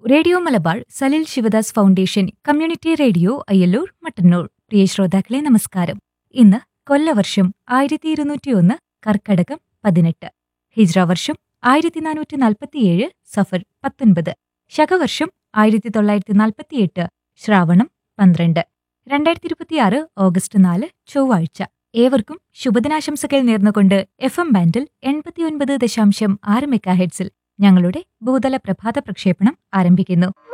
radio Malabar Salil Sivadas foundation community radio Ayyallur Mattannur പ്രിയ ശ്രോതാക്കളെ നമസ്കാരം ഇന്ന് കൊല്ലവർഷം ആയിരത്തി ഇരുന്നൂറ്റിയൊന്ന് കർക്കടകം പതിനെട്ട് ഹിജ്ര വർഷം ആയിരത്തി നാനൂറ്റി നാൽപ്പത്തിയേഴ് സഫർ പത്തൊൻപത് ശകവർഷം ആയിരത്തി തൊള്ളായിരത്തി നാൽപ്പത്തിയെട്ട് ശ്രാവണം പന്ത്രണ്ട് രണ്ടായിരത്തി ഇരുപത്തിയാറ് ഓഗസ്റ്റ് നാല് ചൊവ്വാഴ്ച ഏവർക്കും ശുഭദിനാശംസകൾ നേർന്നുകൊണ്ട് എഫ് എം ബാൻഡിൽ എൺപത്തിയൊൻപത് ദശാംശം ആറ് മെഗാഹെഡ്സിൽ ഞങ്ങളുടെ ഭൂതല പ്രഭാത പ്രക്ഷേപണം ആരംഭിക്കുന്നു